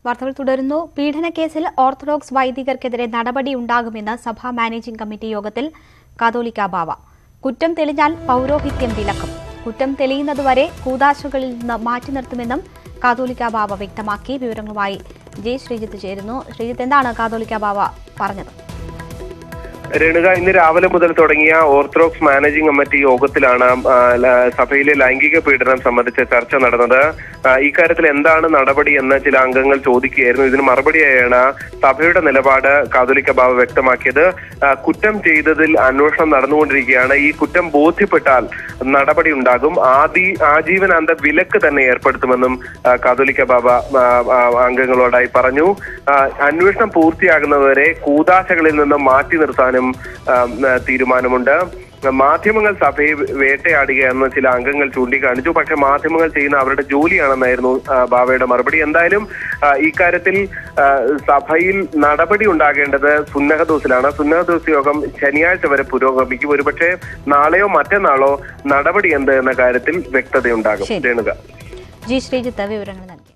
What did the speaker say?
വാർത്തകൾ തുടരുന്നു പീഡനക്കേസിൽ ഓർത്തഡോക്സ് വൈദികർക്കെതിരെ നടപടിയുണ്ടാകുമെന്ന് സഭാ മാനേജിംഗ് കമ്മിറ്റി യോഗത്തിൽ കാതോലിക്ക ബാവ കുറ്റം തെളിഞ്ഞാൽ പൌരോഹിത്യം വിലക്കും കുറ്റം തെളിയുന്നതുവരെ കൂതാശകളിൽ നിന്ന് മാറ്റി നിർത്തുമെന്നും കാതോലിക്ക ബാവ വ്യക്തമാക്കി വിവരങ്ങളുമായി ജെ ശ്രീജിത്ത് ചേരുന്നു ശ്രീജിത്ത് എന്താണ് കാതോലിക്ക ബാവ പറഞ്ഞത് രേണുക ഇന്ന് രാവിലെ മുതൽ തുടങ്ങിയ ഓർത്തഡോക്സ് മാനേജിംഗ് കമ്മിറ്റി യോഗത്തിലാണ് ആ, ല- സഭയിലെ ലൈംഗിക പീഡനം സംബന്ധിച്ച ചർച്ച നടന്നത് ആ, ഇക്കാര്യത്തിൽ എന്താണ് നടപടി എന്ന് ചില അംഗങ്ങൾ ചോദിക്കുകയായിരുന്നു ഇതിന് മറുപടിയായാണ് സഭയുടെ നിലപാട് കാതോലിക്ക ബാബ വ്യക്തമാക്കിയത് ആ, കുറ്റം ചെയ്തതിൽ അന്വേഷണം നടന്നുകൊണ്ടിരിക്കുകയാണ് ഈ കുറ്റം ബോധ്യപ്പെട്ടാൽ നടപടി ഉണ്ടാകും ആദി ആജീവനാന്ത വിലക്ക് തന്നെ ഏർപ്പെടുത്തുമെന്നും ആ, കാതോലിക്ക ബാബ ആ, ആ, അംഗങ്ങളോടായി പറഞ്ഞു ആ, അന്വേഷണം പൂർത്തിയാകുന്നതുവരെ കൂതാശകളിൽ നിന്ന് മാറ്റി നിർത്താനും ആ, ആ, തീരുമാനമുണ്ട് മാധ്യമങ്ങൾ സഭയെ വേട്ടയാടുകയെന്ന് ചില അംഗങ്ങൾ ചൂണ്ടിക്കാണിച്ചു പക്ഷെ മാധ്യമങ്ങൾ ചെയ്യുന്ന അവരുടെ ജോലിയാണെന്നായിരുന്നു ആ, ബാബയുടെ മറുപടി എന്തായാലും ആ, ഇക്കാര്യത്തിൽ ആ, സഭയിൽ നടപടി ഉണ്ടാകേണ്ടത് സുന്നഹദോസിലാണ് സുന്നഹദോസ് യോഗം ശനിയാഴ്ച വരെ പുരോഗമിക്കും ഒരുപക്ഷെ നാളെയോ മറ്റന്നാളോ നടപടി എന്ത് എന്ന കാര്യത്തിൽ വ്യക്തതയുണ്ടാകും ശരി. രേണുക ജി ശ്രീജിത്ത് വിവരങ്ങൾ നൽകി